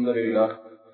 الحمد لله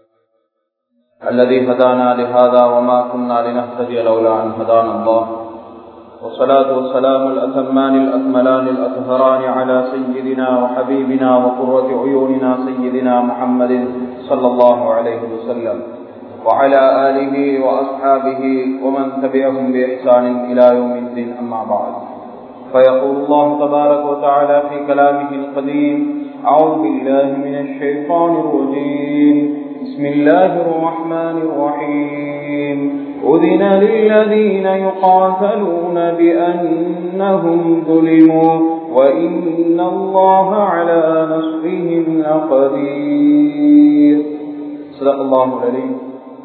الذي هدانا لهذا وما كنا لنهتدي لولا أن هدانا الله والصلاة والسلام الأتمان الأكملان الأطهران على سيدنا وحبيبنا وقرة عيوننا سيدنا محمد صلى الله عليه وسلم وعلى آله وأصحابه ومن تبعهم بإحسان إلى يوم الدين أما بعد فيقول الله تبارك وتعالى في كلامه القديم أعوذ بالله من الشيطان الرجيم بسم الله الرحمن الرحيم أذن للذين يقاتلون بأنهم ظلموا وإن الله على نصرهم لقدير صدق الله العليم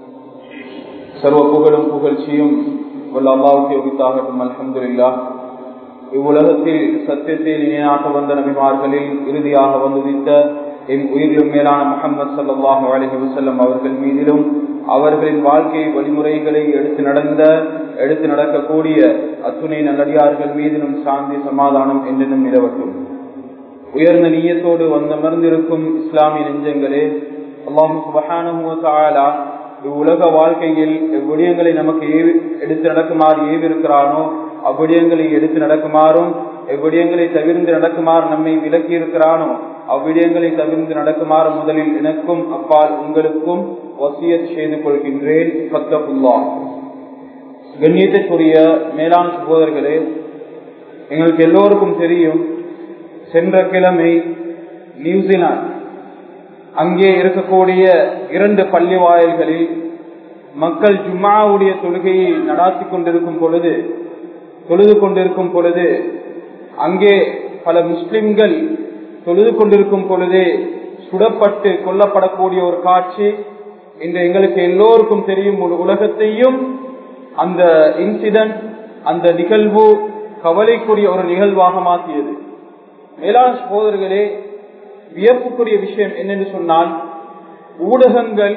சர்வ புகழும் புகழ்ச்சியும் உள்ள அல்லாவுக்கு யோகித்தாகட்டும் அல்ஹம்துலில்லா இவ்வுலகத்தில் சத்தியத்தை நினைவாக வந்த நபிமார்களில் இறுதியாக வந்துதித்த என் உயிரிலும் மேலான முகமது சல்லாஹு அலஹி வசல்லம் அவர்கள் மீதிலும் அவர்களின் வாழ்க்கை வழிமுறைகளை எடுத்து நடந்த எடுத்து நடக்கக்கூடிய அத்துணை நல்லடியார்கள் மீதிலும் சாந்தி சமாதானம் என்றென்னும் நிலவட்டும் உயர்ந்த நீயத்தோடு வந்தமர்ந்திருக்கும் இஸ்லாமிய நெஞ்சங்களே அல்லாஹு சுபஹானுவலா இவ்வுலக வாழ்க்கையில் எவ்விடயங்களை நமக்கு ஏவி எடுத்து நடக்குமாறு ஏவிருக்கிறானோ அவ்விடயங்களை எடுத்து நடக்குமாறும் எவ்விடயங்களை தவிர்ந்து நடக்குமாறு நம்மை விலக்கி இருக்கிறானோ அவ்விடயங்களை தவிர்ந்து நடக்குமாறு முதலில் எனக்கும் அப்பால் உங்களுக்கும் வசிய செய்து கொள்கின்றேன் பத்தபுல்லா கண்ணியத்திற்குரிய மேலாண் சகோதரர்களே எங்களுக்கு எல்லோருக்கும் தெரியும் சென்ற கிழமை நியூசிலாந்து அங்கே இருக்கக்கூடிய இரண்டு பள்ளி வாயில்களில் மக்கள் ஜும்மாவுடைய தொழுகையை நடாத்தி கொண்டிருக்கும் பொழுது தொழுது கொண்டிருக்கும் பொழுது அங்கே பல முஸ்லிம்கள் தொழுது கொண்டிருக்கும் பொழுது சுடப்பட்டு கொல்லப்படக்கூடிய ஒரு காட்சி இன்று எங்களுக்கு எல்லோருக்கும் தெரியும் ஒரு உலகத்தையும் அந்த இன்சிடென்ட் அந்த நிகழ்வு கவலைக்குரிய ஒரு நிகழ்வாக மாற்றியது மேலாண் சகோதரர்களே வியப்புக்குரிய விஷயம் என்னென்று சொன்னால் ஊடகங்கள்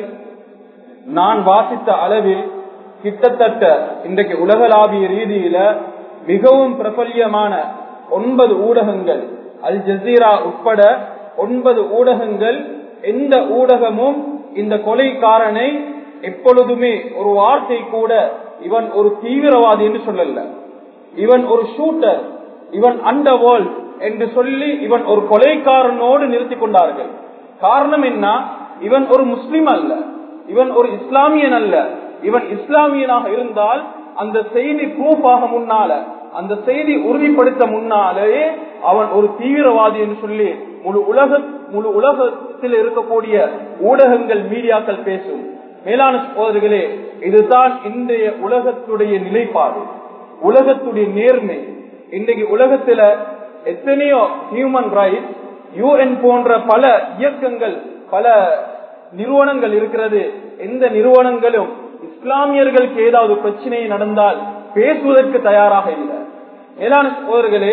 நான் வாசித்த அளவில் கிட்டத்தட்ட இன்றைக்கு உலகளாவிய ரீதியில மிகவும் பிரபல்யமான ஒன்பது ஊடகங்கள் அல் ஜசீரா உட்பட ஒன்பது ஊடகங்கள் எந்த ஊடகமும் இந்த கொலைக்காரனை எப்பொழுதுமே ஒரு வார்த்தை கூட இவன் ஒரு தீவிரவாதி என்று சொல்லல இவன் ஒரு ஷூட்டர் இவன் அண்டர் வேர்ல்ட் என்று சொல்லி இவன் ஒரு கொலைக்காரனோடு நிறுத்தி கொண்டார்கள் காரணம் என்ன இவன் ஒரு முஸ்லிம் அல்ல இவன் ஒரு இஸ்லாமியன் அல்ல இவன் இஸ்லாமியனாக இருந்தால் அந்த செய்தி ப்ரூஃப் ஆக முன்னால அந்த செய்தி உறுதிப்படுத்த முன்னாலேயே அவன் ஒரு தீவிரவாதி என்று சொல்லி முழு உலக முழு உலகத்தில் இருக்கக்கூடிய ஊடகங்கள் மீடியாக்கள் பேசும் மேலான சோதர்களே இதுதான் இன்றைய உலகத்துடைய நிலைப்பாடு உலகத்துடைய நேர்மை இன்றைக்கு உலகத்துல எத்தனையோ ஹியூமன் ரைட்ஸ் யூஎன் போன்ற பல இயக்கங்கள் பல நிறுவனங்கள் இருக்கிறது எந்த நிறுவனங்களும் இஸ்லாமியர்களுக்கு ஏதாவது பிரச்சனை நடந்தால் பேசுவதற்கு தயாராக இல்லை மேலான சோதர்களே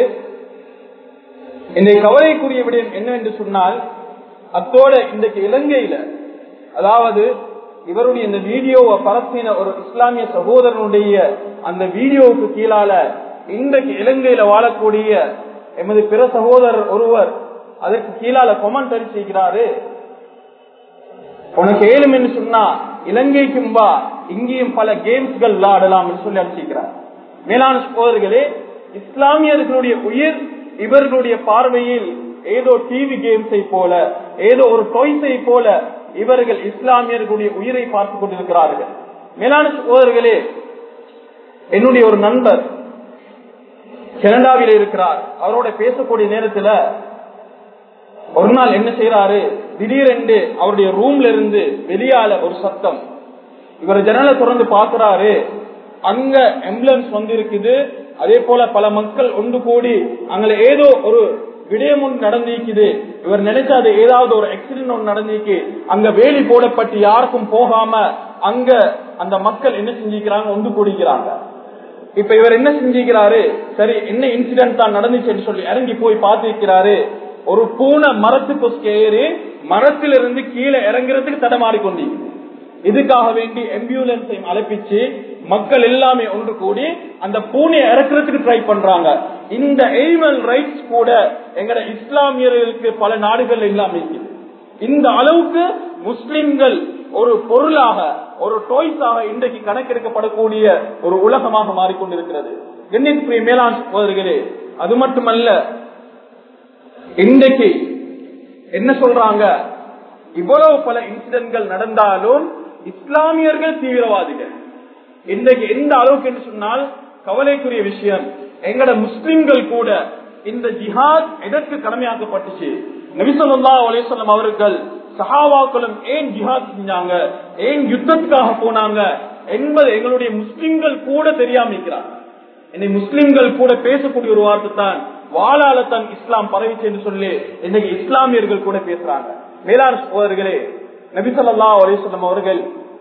என்னை கவலைக்குரிய விடயம் என்னவென்று சொன்னால் அத்தோட இன்றைக்கு இலங்கையில அதாவது இவருடைய இந்த வீடியோவை பரப்பின ஒரு இஸ்லாமிய சகோதரனுடைய அந்த வீடியோவுக்கு கீழால இன்றைக்கு இலங்கையில வாழக்கூடிய எமது பிற சகோதரர் ஒருவர் அதற்கு கீழால கொமெண்ட் அடிச்சிருக்கிறாரு உனக்கு ஏழும் என்று சொன்னா இலங்கைக்கும் வா இங்கேயும் பல கேம்ஸ்கள் விளையாடலாம் என்று சொல்லி அடிச்சிருக்கிறார் மேலான சகோதரர்களே இஸ்லாமியர்களுடைய உயிர் இவர்களுடைய பார்வையில் ஏதோ டிவி கேம்ஸை போல ஏதோ ஒரு டொய்ஸை போல இவர்கள் இஸ்லாமியர்களுடைய உயிரை பார்த்துக் கொண்டிருக்கிறார்கள் மேலான சகோதரர்களே என்னுடைய ஒரு நண்பர் கனடாவில் இருக்கிறார் அவரோட பேசக்கூடிய நேரத்துல ஒரு நாள் என்ன செய்யறாரு திடீரென்று அவருடைய ரூம்ல இருந்து வெளியால ஒரு சத்தம் இவர் ஜன்னலை திறந்து பாக்குறாரு அங்க ஆம்புலன்ஸ் வந்து இருக்குது அதே போல பல மக்கள் ஒன்று கூடி அங்க ஏதோ ஒரு விடயம் ஒன்று நடந்திருக்குது இவர் நினைச்சாது ஏதாவது ஒரு ஆக்சிடென்ட் ஒன்று நடந்திருக்கு அங்க வேலி போடப்பட்டு யாருக்கும் போகாம அங்க அந்த மக்கள் என்ன செஞ்சுக்கிறாங்க ஒன்று கூடிக்கிறாங்க இப்ப இவர் என்ன செஞ்சுக்கிறாரு சரி என்ன இன்சிடென்ட் தான் நடந்துச்சுன்னு சொல்லி இறங்கி போய் பார்த்திருக்கிறாரு ஒரு பூனை மரத்துக்கு ஏறி மரத்திலிருந்து கீழே இறங்குறதுக்கு தடமாறி கொண்டிருக்கு இதுக்காக வேண்டி ஆம்புலன்ஸை அழைப்பிச்சு மக்கள் எல்லாமே ஒன்று கூடி அந்த பூனையை இறக்குறதுக்கு ட்ரை பண்றாங்க இந்த எய்மல் ரைட்ஸ் கூட எங்கட இஸ்லாமியர்களுக்கு பல நாடுகள் இல்லாம இருக்குது இந்த அளவுக்கு முஸ்லிம்கள் ஒரு பொருளாக ஒரு டோய்ஸாக இன்றைக்கு கணக்கெடுக்கப்படக்கூடிய ஒரு உலகமாக மாறிக்கொண்டிருக்கிறது கண்ணியத்துக்குரிய மேலாண் சகோதரிகளே அது மட்டுமல்ல இன்றைக்கு என்ன சொல்றாங்க இவ்வளவு பல இன்சிடென்ட்கள் நடந்தாலும் இஸ்லாமியர்கள் தீவிரவாதிகள் இன்றைக்கு எந்த அளவுக்கு என்று சொன்னால் கவலைக்குரிய விஷயம் எங்கட முஸ்லிம்கள் கூட இந்த ஜிஹாத் எதற்கு கடமையாக்கப்பட்டுச்சு நபிசல்லா அலிசல்லம் அவர்கள் சஹாவாக்களும் ஏன் ஜிஹாத் செஞ்சாங்க ஏன் யுத்தத்துக்காக போனாங்க என்பது எங்களுடைய முஸ்லிம்கள் கூட தெரியாம இருக்கிறாங்க என்னை முஸ்லிம்கள் கூட பேசக்கூடிய ஒரு வார்த்தை தான் வாழால தான் இஸ்லாம் பரவிச்சு என்று சொல்லி இன்னைக்கு இஸ்லாமியர்கள் கூட பேசுறாங்க மேலாண் சோதர்களே நபிசல்லா அலிசல்லம் அவர்கள்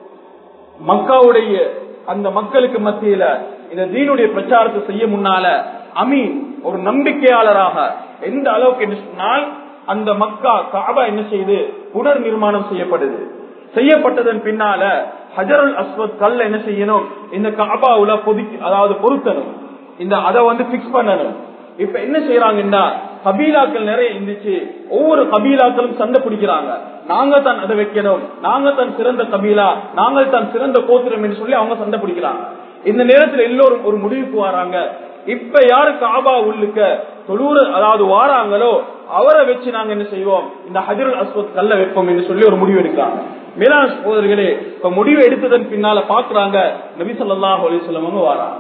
மக்காவுடைய அந்த மக்களுக்கு மத்தியில இந்த தீனுடைய பிரச்சாரத்தை செய்ய முன்னால அமீன் ஒரு நம்பிக்கையாளராக எந்த அளவுக்கு என்று சொன்னால் அந்த மக்கா காபா என்ன செய்து புனர் நிர்மாணம் செய்யப்படுது செய்யப்பட்டதன் பின்னால ஹஜருல் அஸ்வத் கல் என்ன செய்யணும் இந்த காபாவுல பொதுக்கி அதாவது பொருத்தணும் இந்த அதை வந்து பிக்ஸ் பண்ணணும் இப்ப என்ன செய்யறாங்கன்னா கபீலாக்கள் நிறைய இருந்துச்சு ஒவ்வொரு கபீலாக்களும் சண்டை பிடிக்கிறாங்க நாங்க தான் அதை வைக்கணும் நாங்க தான் சிறந்த கபீலா நாங்கள் தான் சிறந்த கோத்திரம் என்று சொல்லி அவங்க சண்டை பிடிக்கிறாங்க இந்த நேரத்தில் எல்லோரும் ஒரு முடிவுக்கு வராங்க இப்ப யாரு காபா உள்ளுக்க தொழூர அதாவது வாராங்களோ அவரை வச்சு நாங்க என்ன செய்வோம் இந்த ஹஜருல் அஸ்வத் கல்ல வைப்போம் என்று சொல்லி ஒரு முடிவு எடுக்கிறாங்க மேலான சகோதரர்களே இப்ப முடிவு எடுத்ததன் பின்னால பாக்குறாங்க நபி சொல்லாஹ் அலிஸ்லமங்க வாராங்க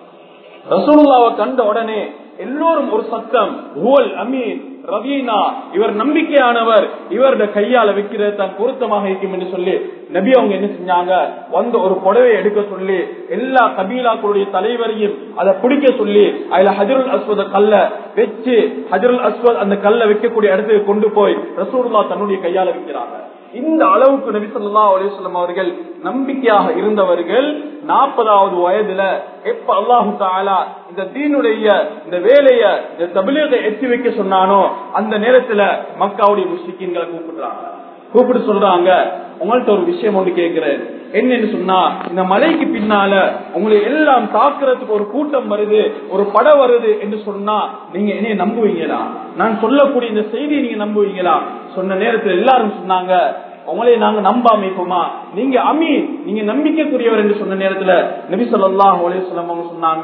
ரசூலுல்லாவை கண்ட உடனே எல்லோரும் ஒரு சத்தம் ஹுவல் அமீன் ரவீனா இவர் நம்பிக்கையானவர் இவருடைய கையால வைக்கிறது தான் பொருத்தமாக இருக்கும் என்று சொல்லி நபி அவங்க என்ன செஞ்சாங்க வந்து ஒரு புடவை எடுக்க சொல்லி எல்லா கபீலாக்களுடைய தலைவரையும் அதை பிடிக்க சொல்லி அதுல ஹஜருல் அஸ்வத கல்ல வச்சு ஹஜருல் அஸ்வத் அந்த கல்ல வைக்கக்கூடிய இடத்துக்கு கொண்டு போய் ரசூலுல்லா தன்னுடைய கையால வைக்கிறாங்க இந்த அளவுக்கு நபி சொல்லா அலிஸ்லாம் அவர்கள் நம்பிக்கையாக இருந்தவர்கள் நாற்பதாவது வயதுல எப்ப அல்லாஹு தாலா இந்த தீனுடைய இந்த வேலைய இந்த தபிலீகை எத்தி வைக்க சொன்னானோ அந்த நேரத்துல மக்காவுடைய முஸ்லிக்கீன்களை கூப்பிடுறாங்க கூப்பிட்டு சொல்றாங்க உங்கள்ட்ட ஒரு விஷயம் ஒன்று கேட்கிறேன் என்னன்னு சொன்னா இந்த மலைக்கு பின்னால உங்களை எல்லாம் தாக்குறதுக்கு ஒரு கூட்டம் வருது ஒரு படம் வருது என்று சொன்னா நீங்க என்னைய நம்புவீங்களா நான் சொல்லக்கூடிய இந்த செய்தியை நீங்க நம்புவீங்களா சொன்ன நேரத்தில் எல்லாரும் சொன்னாங்க உங்களை நாங்க நம்ப அமைப்போமா நீங்க அமீன் நீங்க நம்பிக்கைக்குரியவர் என்று சொன்ன நேரத்துல நபி சொல்லாஹ் அவங்க சொன்னாங்க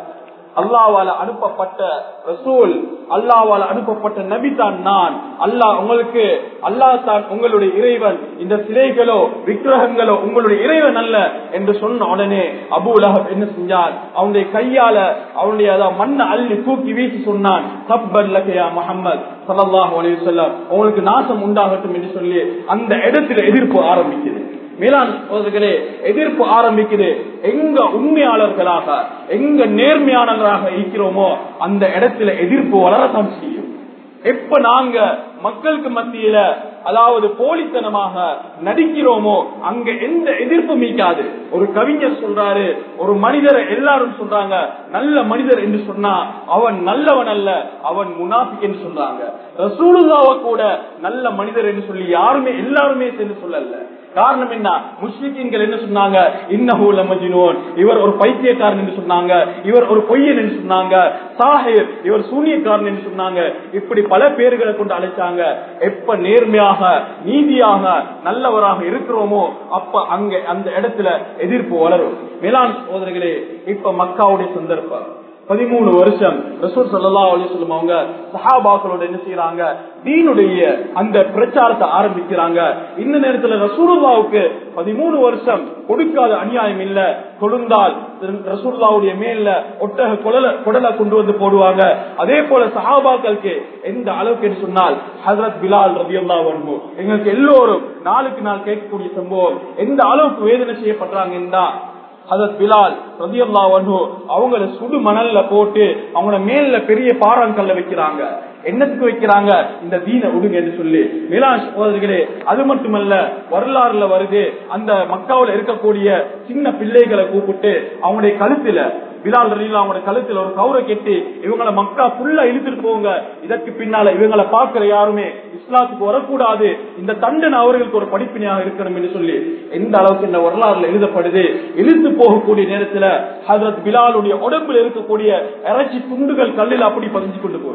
அல்லாவால அனுப்பப்பட்ட ரசூல் அல்லாவால அனுப்பப்பட்ட நபி தான் நான் அல்லாஹ் உங்களுக்கு அல்லாஹ் தான் உங்களுடைய இறைவன் இந்த சிலைகளோ விக்கிரகங்களோ உங்களுடைய இறைவன் அல்ல என்று சொன்ன உடனே அபு உலகம் என்ன செஞ்சான் அவனுடைய கையால அவனுடைய அதாவது மண்ணை அள்ளி தூக்கி வீசி சொன்னான் சப்பர் லகையா முகமது சல்லாஹூ அலி சொல்லம் உங்களுக்கு நாசம் உண்டாகட்டும் என்று சொல்லி அந்த இடத்துல எதிர்ப்பு ஆரம்பிக்குது மேலாண் சோதர்களே எதிர்ப்பு ஆரம்பிக்குது எங்க உண்மையாளர்களாக எங்க நேர்மையாளர்களாக இருக்கிறோமோ அந்த இடத்துல எதிர்ப்பு வளரத்தான் செய்யும் எப்ப நாங்க மக்களுக்கு மத்தியில அதாவது போலித்தனமாக நடிக்கிறோமோ அங்க எந்த எதிர்ப்பு மீக்காது ஒரு கவிஞர் சொல்றாரு ஒரு மனிதரை எல்லாரும் சொல்றாங்க நல்ல மனிதர் என்று சொன்னா அவன் நல்லவன் அல்ல அவன் முனாஃபிக் என்று சொல்றாங்க ரசூலுல்லாவ கூட நல்ல மனிதர் என்று சொல்லி யாருமே எல்லாருமே சேர்ந்து சொல்லல காரணம் என்ன முஸ்லிம்கள் என்ன சொன்னாங்க இன்னஹூல மஜினோன் இவர் ஒரு பைத்தியக்காரன் என்று சொன்னாங்க இவர் ஒரு பொய்யன் என்று சொன்னாங்க சாஹிர் இவர் சூனியக்காரன் என்று சொன்னாங்க இப்படி பல பேர்களை கொண்டு அழைச்சாங்க எப்ப நேர்மையாக நீதியாக நல்லவராக இருக்கிறோமோ அப்ப அங்க அந்த இடத்துல எதிர்ப்பு வளரும் மேலாண் சோதரிகளே இப்ப மக்காவுடைய சந்தர்ப்பம் பதிமூணு வருஷம் ரசூல் சல்லா அலிஸ்லம் அவங்க சஹாபாக்களோட என்ன செய்யறாங்க தீனுடைய அந்த பிரச்சாரத்தை ஆரம்பிக்கிறாங்க இந்த நேரத்துல ரசூலுல்லாவுக்கு பதிமூணு வருஷம் கொடுக்காத அநியாயம் இல்ல கொழுந்தால் ரசூல்லாவுடைய மேல ஒட்டக குடல குடலை கொண்டு வந்து போடுவாங்க அதே போல சஹாபாக்களுக்கு எந்த அளவுக்கு என்று சொன்னால் ஹசரத் பிலால் ரபி அல்லா எங்களுக்கு எல்லோரும் நாளுக்கு நாள் கேட்கக்கூடிய சம்பவம் எந்த அளவுக்கு வேதனை செய்யப்படுறாங்கன்னா ஹசத் பிலால் ரதியல்லா வன்ஹு அவங்கள சுடு மணல்ல போட்டு அவங்கள மேல பெரிய பாறாங்கல்ல வைக்கிறாங்க என்னத்துக்கு வைக்கிறாங்க இந்த தீன விடுங்க என்று சொல்லி மேலாண் சகோதரிகளே அது மட்டுமல்ல வரலாறுல வருது அந்த மக்காவில் இருக்கக்கூடிய சின்ன பிள்ளைகளை கூப்பிட்டு அவங்களுடைய கழுத்துல பிலால் ரலீலா அவங்களோட கழுத்துல ஒரு கவுரை கெட்டி இவங்களை மக்கா ஃபுல்லா இழுத்துட்டு போங்க இதற்கு பின்னால இவங்களை பார்க்கிற யாருமே இஸ்லாத்துக்கு வரக்கூடாது இந்த தண்டனை அவர்களுக்கு ஒரு படிப்பினையாக இருக்கணும் என்று சொல்லி எந்த அளவுக்கு இந்த வரலாறுல எழுதப்படுது இழுத்து போகக்கூடிய நேரத்துல ஹசரத் பிலாலுடைய உடம்புல இருக்கக்கூடிய இறைச்சி துண்டுகள் கல்லில் அப்படி பதிஞ்சு கொண்டு போகுது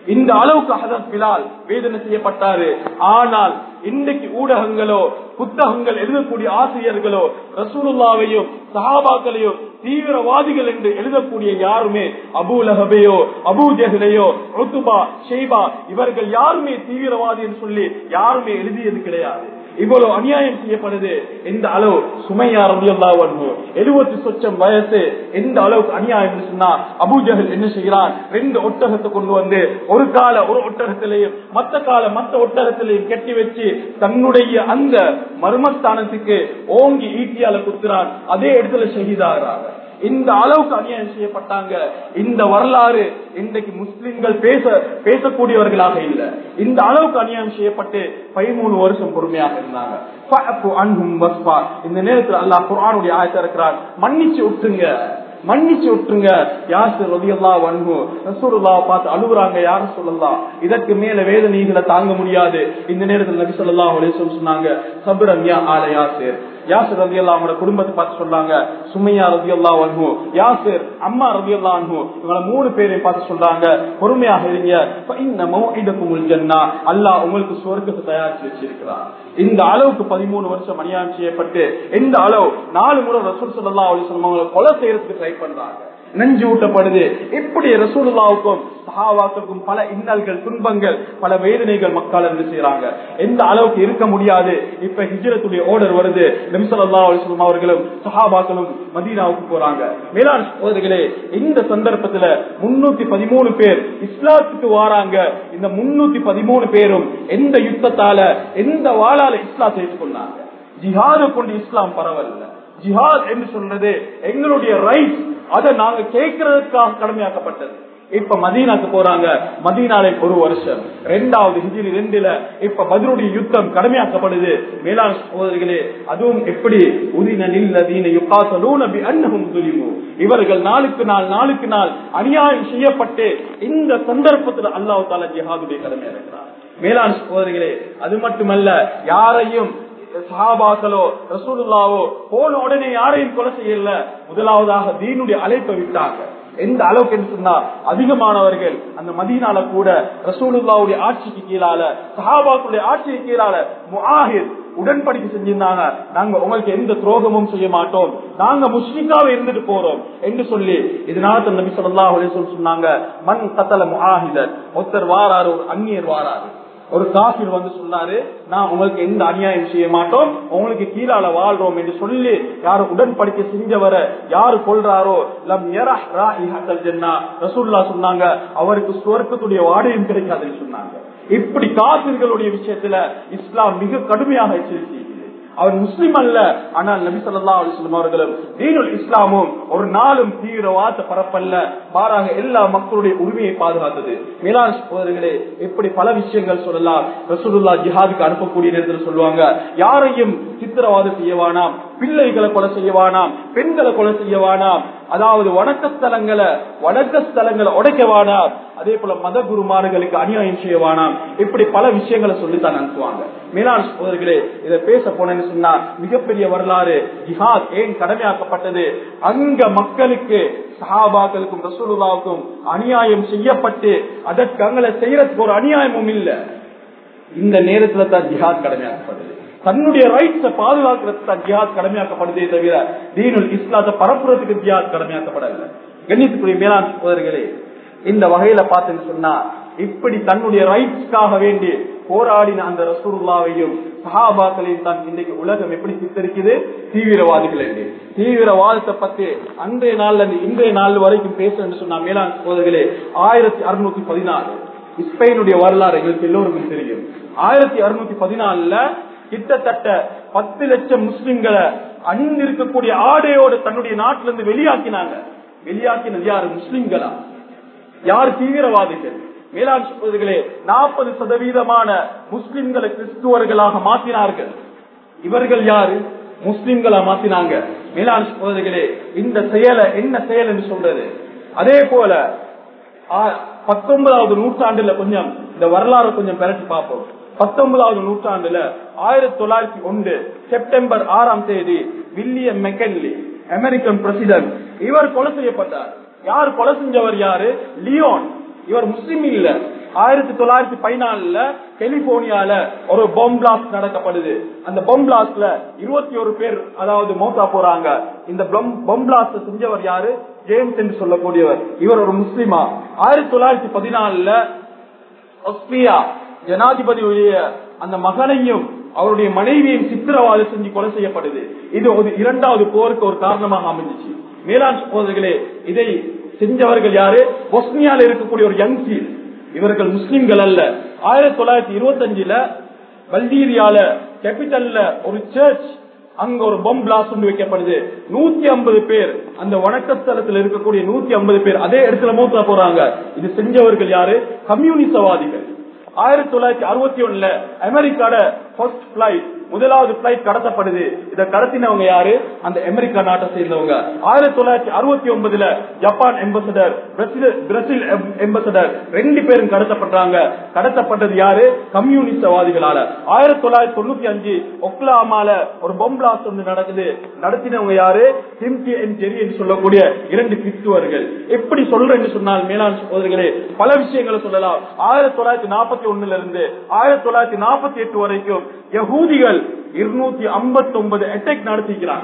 இந்த அளவுக்கு ஹதரத் பிலால் வேதனை செய்யப்பட்டாரு ஆனால் இன்றைக்கு ஊடகங்களோ புத்தகங்கள் எழுதக்கூடிய ஆசிரியர்களோ ரசூலுல்லாவையும் சஹாபாக்களையும் தீவிரவாதிகள் என்று எழுதக்கூடிய யாருமே அபு லஹபையோ அபு ஜஹலையோ ருத்துபா ஷெய்பா இவர்கள் யாருமே தீவிரவாதி என்று சொல்லி யாருமே எழுதியது கிடையாது இவ்வளவு அநியாயம் செய்யப்படுது எந்த அளவு சுமையா ரபியல்லா எழுபத்தி சொச்சம் வயசு எந்த அளவுக்கு அநியாயம் சொன்னா அபூஜகல் என்ன செய்கிறான் ரெண்டு ஒட்டகத்தை கொண்டு வந்து ஒரு கால ஒரு ஒட்டகத்திலையும் மத்த கால மத்த ஒட்டகத்திலையும் கட்டி வச்சு தன்னுடைய அந்த மர்மஸ்தானத்துக்கு ஓங்கி ஈட்டியால குத்துறான் அதே இடத்துல ஷஹீதாகிறாங்க இந்த அளவுக்கு அநியாயம் செய்யப்பட்டாங்க இந்த வரலாறு இன்றைக்கு முஸ்லிம்கள் பேச பேசக்கூடியவர்களாக இல்ல இந்த அளவுக்கு அநியாயம் செய்யப்பட்டு பதிமூணு வருஷம் பொறுமையாக இருந்தாங்க இந்த நேரத்தில் அல்லாஹ் குரானுடைய ஆயத்த இருக்கிறார் மன்னிச்சு விட்டுங்க மன்னிச்சு விட்டுருங்க யாசர் ரதியல்லா வன்ஹு ரசூலுல்லா பார்த்து அழுகுறாங்க யாரும் சொல்லலாம் இதற்கு மேல வேதனைகளை தாங்க முடியாது இந்த நேரத்தில் நபி சொல்லா சொன்னாங்க சபுரம் யா ஆல யாசர் யாசர் ரதி அல்லா அவங்களோட குடும்பத்தை பார்த்து சொன்னாங்க சுமையா ரதி அல்லா வன்ஹு யாசர் அம்மா ரதி அல்லா அன்ஹு இவங்களை மூணு பேரையும் பார்த்து சொல்றாங்க பொறுமையாக இருங்க இந்த மௌஇதக்குமுல் ஜன்னா அல்லாஹ் உங்களுக்கு சொர்க்கத்தை தயாரிச்சு வச்சிருக்கிறார் இந்த அளவுக்கு பதிமூணு வருஷம் அநியாயம் செய்யப்பட்டு இந்த அளவு நாலு முறை ரசூல் சல்லா அலிஸ்லாம் அவங்களை கொலை செய்யறதுக்கு ட்ரை பண்றாங்க நெஞ்சு ஊட்டப்படுது இப்படி ரசூலுல்லாவுக்கும் சஹாவாக்களுக்கும் பல இன்னல்கள் துன்பங்கள் பல வேதனைகள் மக்கள் என்ன செய்யறாங்க எந்த அளவுக்கு இருக்க முடியாது இப்ப ஹிஜரத்துடைய ஓர்டர் வருது நம்சல்லா அலிஸ்லாம் அவர்களும் சஹாபாக்களும் மதீனாவுக்கு போறாங்க மேலாண் சோதரிகளே இந்த சந்தர்ப்பத்துல முன்னூத்தி பதிமூணு பேர் இஸ்லாத்துக்கு வாராங்க இந்த முன்னூத்தி பதிமூணு பேரும் எந்த யுத்தத்தால எந்த வாழால இஸ்லாத்தை ஏற்றுக்கொண்டாங்க ஜிஹாது கொண்டு இஸ்லாம் பரவல்ல ஜிஹாத் என்று சொல்றது எங்களுடைய ரைட் அதை நாங்க கேட்கறதுக்காக கடமையாக்கப்பட்டது இப்ப மதீனாக்கு போறாங்க மதீனாலே ஒரு வருஷம் ரெண்டாவது ஹிஜிரி ரெண்டுல இப்ப பதிலுடைய யுத்தம் கடமையாக்கப்படுது மேலாண் சகோதரிகளே அதுவும் எப்படி உதின நில்லதீன யுகாசலூன பி அன்னஹும் துலிமு இவர்கள் நாளுக்கு நாள் நாளுக்கு நாள் அநியாயம் செய்யப்பட்டு இந்த சந்தர்ப்பத்தில் அல்லாஹ் தாலா ஜிஹாதுடைய கடமை இருக்கிறார் மேலாண் சகோதரிகளே அது மட்டுமல்ல யாரையும் சஹாபாக்களோ ரசூலுல்லாவோ போன உடனே யாரையும் கொலை செய்யல முதலாவதாக தீனுடைய அழைப்பை விட்டாங்க எந்த அளவுக்கு என்று சொன்னா அதிகமானவர்கள் அந்த மதீனால கூட ரசூலுல்லாவுடைய ஆட்சிக்கு கீழால சஹாபாக்களுடைய ஆட்சிக்கு கீழால முஹித் உடன்படிக்கை செஞ்சிருந்தாங்க நாங்க உங்களுக்கு எந்த துரோகமும் செய்ய மாட்டோம் நாங்க முஸ்லிக்காவே இருந்துட்டு போறோம் என்று சொல்லி இதனால நபி சொல்லா சொன்னாங்க மண் கத்தல முஹாஹிதர் ஒருத்தர் வாராரு ஒரு அந்நியர் வாராரு ஒரு காபிர் வந்து சொன்னாரு நான் உங்களுக்கு எந்த அநியாயம் செய்ய மாட்டோம் உங்களுக்கு கீழால வாழ்றோம் என்று சொல்லி யாரு உடன்படிக்கை செஞ்சவர யாரு கொள்றாரோ லம் ஜென்னா ரசூல்லா சொன்னாங்க அவருக்கு சுவர்க்கத்துடைய வாடையும் கிடைக்காதுன்னு சொன்னாங்க இப்படி காபிர்களுடைய விஷயத்துல இஸ்லாம் மிக கடுமையாக எச்சரிக்கை அவர் முஸ்லிம் அல்ல ஆனால் நபி சொல்லா அலிஸ்லாம் அவர்களும் தீனுல் இஸ்லாமும் ஒரு நாளும் தீவிரவாத பரப்பல்ல மாறாக எல்லா மக்களுடைய உரிமையை பாதுகாத்தது மேலாண் சகோதரர்களே எப்படி பல விஷயங்கள் சொல்லலாம் ரசூலுல்லா ஜிஹாதுக்கு அனுப்பக்கூடிய நேரத்தில் சொல்லுவாங்க யாரையும் சித்திரவாதம் செய்யவானாம் பிள்ளைகளை கொலை செய்யவானாம் பெண்களை கொலை செய்யவானாம் அதாவது வணக்க ஸ்தலங்களை வணக்க ஸ்தலங்களை உடைக்கவானாம் அதே போல மத குருமார்களுக்கு அநியாயம் செய்யவானாம் இப்படி பல விஷயங்களை சொல்லித்தான் அனுப்புவாங்க மேலாண் சகோதரர்களே இதை பேச போனேன்னு சொன்னா மிகப்பெரிய வரலாறு ஜிஹாத் ஏன் கடமையாக்கப்பட்டது அங்க மக்களுக்கு சஹாபாக்களுக்கும் ரசூலுல்லாவுக்கும் அநியாயம் செய்யப்பட்டு அதற்கு அங்களை செய்யறதுக்கு ஒரு அநியாயமும் இல்லை இந்த நேரத்துல தான் ஜிஹாத் கடமையாக்கப்படுது தன்னுடைய ரைட்ஸ பாதுகாக்கிறதுக்கு தான் ஜிஹாத் கடமையாக்கப்படுதே தவிர தீனுல் இஸ்லாத்தை பரப்புறதுக்கு ஜிஹாத் கடமையாக்கப்படல கண்ணியத்துக்குரிய மேலாண் சகோதரர்களே இந்த வகையில பார்த்தேன்னு சொன்னா இப்படி தன்னுடைய ரைட்ஸ்க்காக வேண்டி போராடின அந்த ரசூல்லாவையும் சஹாபாக்களையும் தான் இன்றைக்கு உலகம் எப்படி சித்தரிக்குது தீவிரவாதிகள் என்று தீவிரவாதத்தை பத்தி அன்றைய நாள்ல இருந்து இன்றைய நாள் வரைக்கும் பேச சொன்னா மேலாண் சகோதரர்களே ஆயிரத்தி அறுநூத்தி பதினாலு ஸ்பெயினுடைய வரலாறு எங்களுக்கு எல்லோருக்கும் தெரியும் ஆயிரத்தி அறுநூத்தி பதினாலுல கிட்டத்தட்ட பத்து லட்சம் முஸ்லிம்களை அணிந்திருக்கக்கூடிய ஆடையோடு தன்னுடைய நாட்டில இருந்து வெளியாக்கினாங்க வெளியாக்கினது யாரு முஸ்லிம்களா யார் தீவிரவாதிகள் மேலாண் சகோதரிகளே நாற்பது சதவீதமான முஸ்லிம்களை கிறிஸ்துவர்களாக மாற்றினார்கள் இவர்கள் யாரு முஸ்லிம்களா மாத்தினாங்க மேலாண் சகோதரிகளே இந்த செயலை என்ன செயல் என்று சொல்றது அதே போல பத்தொன்பதாவது நூற்றாண்டுல கொஞ்சம் இந்த வரலாறு கொஞ்சம் பெரட்டி பார்ப்போம் பத்தொன்பதாவது நூற்றாண்டுல ஆயிரத்தி தொள்ளாயிரத்தி ஒன்று செப்டம்பர் ஆறாம் தேதி வில்லியம் மெக்கன்லி அமெரிக்கன் பிரசிடன்ட் இவர் கொலை செய்யப்பட்டார் யார் கொலை செஞ்சவர் யாரு லியோன் இவர் முஸ்லிம் இல்ல ஆயிரத்தி தொள்ளாயிரத்தி பதினாலுல கலிபோர்னியால ஒரு பொம் பிளாஸ்ட் நடக்கப்படுது அந்த பொம் பிளாஸ்ட்ல இருபத்தி ஒரு பேர் அதாவது மௌத்தா போறாங்க இந்த பொம் பிளாஸ்ட் செஞ்சவர் யாரு ஜேம்ஸ் என்று சொல்லக்கூடியவர் இவர் ஒரு முஸ்லிமா ஆயிரத்தி தொள்ளாயிரத்தி பதினாலுல ஆஸ்திரியா ஜனாதிபதியுடைய அந்த மகனையும் அவருடைய மனைவியையும் சித்திரவாத செஞ்சு கொலை செய்யப்படுது இது ஒரு இரண்டாவது போருக்கு ஒரு காரணமாக அமைஞ்சிச்சு மேலாண் சகோதரர்களே இதை செஞ்சவர்கள் யாரு பொஸ்னியால இருக்கக்கூடிய ஒரு யங் சீல் இவர்கள் முஸ்லிம்கள் அல்ல ஆயிரத்தி தொள்ளாயிரத்தி இருபத்தி அஞ்சுல பல்டீரியால கேபிட்டல்ல ஒரு சர்ச் அங்க ஒரு பொம் பிளாஸ்ட் ஒன்று வைக்கப்படுது நூத்தி ஐம்பது பேர் அந்த வணக்கஸ்தலத்தில் இருக்கக்கூடிய நூத்தி ஐம்பது பேர் அதே இடத்துல மூத்தா போறாங்க இது செஞ்சவர்கள் யாரு கம்யூனிசவாதிகள் ஆயிரத்தி தொள்ளாயிரத்தி அறுபத்தி ஒண்ணுல அமெரிக்காட ஃபர்ஸ்ட் பிளைட் முதலாவது பிளைட் கடத்தப்படுது இதை கடத்தினவங்க யாரு அந்த அமெரிக்கா நாட்டை சேர்ந்தவங்க ஆயிரத்தி தொள்ளாயிரத்தி அறுபத்தி ஒன்பதுல ஜப்பான் எம்பசடர் பிரசில் எம்பசடர் ரெண்டு பேரும் கடத்தப்படுறாங்க கடத்தப்பட்டது யாரு கம்யூனிஸ்டவாதிகளால ஆயிரத்தி தொள்ளாயிரத்தி தொண்ணூத்தி அஞ்சு ஒக்லாமால ஒரு பொம் பிளாஸ்ட் ஒன்று நடக்குது நடத்தினவங்க யாரு சிம்டி என் ஜெரி என்று சொல்லக்கூடிய இரண்டு கிறிஸ்துவர்கள் எப்படி சொல்றேன்னு சொன்னால் மேலாண் சகோதரர்களே பல விஷயங்களை சொல்லலாம் ஆயிரத்தி தொள்ளாயிரத்தி நாற்பத்தி ஒண்ணுல இருந்து ஆயிரத்தி தொள்ளாயிரத்தி நாற்பத்தி எட்டு வரைக்கும் யகூதிகள் இருநூத்தி ஐம்பத்தி ஒன்பது அட்டாக் நடத்திக்கிறாங்க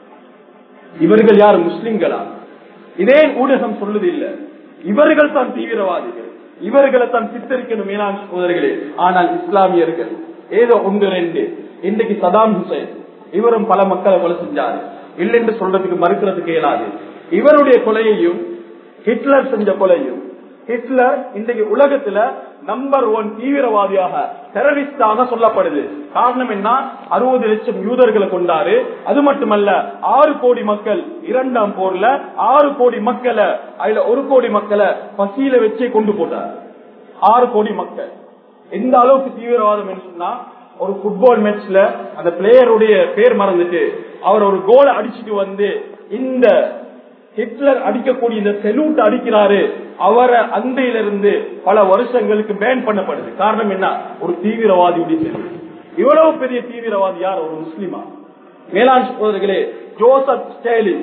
இவர்கள் யார் முஸ்லிம்களா இதே ஊடகம் சொல்லுது இல்ல இவர்கள் தான் தீவிரவாதிகள் இவர்களை தான் சித்தரிக்கணும் மேலாண் சகோதரர்களே ஆனால் இஸ்லாமியர்கள் ஏதோ ஒன்று ரெண்டு இன்றைக்கு சதாம் ஹுசைன் இவரும் பல மக்களை கொலை செஞ்சாரு இல்லை என்று சொல்றதுக்கு மறுக்கிறதுக்கு இயலாது இவருடைய கொலையையும் ஹிட்லர் செஞ்ச கொலையும் ஹிட்லர் இன்றைக்கு உலகத்துல நம்பர் ஒன் தீவிரவாதியாக டெரரிஸ்டாக சொல்லப்படுது காரணம் என்ன அறுபது லட்சம் யூதர்களை கொண்டாரு அது மட்டுமல்ல ஆறு கோடி மக்கள் இரண்டாம் போர்ல ஆறு கோடி மக்களை அதுல ஒரு கோடி மக்களை பசியில வச்சே கொண்டு போட்டார் ஆறு கோடி மக்கள் எந்த அளவுக்கு தீவிரவாதம் என்று சொன்னா ஒரு ஃபுட்பால் மேட்ச்ல அந்த பிளேயருடைய பேர் மறந்துட்டு அவர் ஒரு கோலை அடிச்சுட்டு வந்து இந்த ஹிட்லர் அடிக்கக்கூடிய இந்த செலூட் அடிக்கிறாரு அவரை அந்தையிலிருந்து பல வருஷங்களுக்கு பேன் பண்ணப்படுது காரணம் என்ன ஒரு தீவிரவாதியுடைய செலூட் இவ்வளவு பெரிய தீவிரவாதி யார் ஒரு முஸ்லிமா மேலாண் சகோதரர்களே ஜோசப் ஸ்டேலின்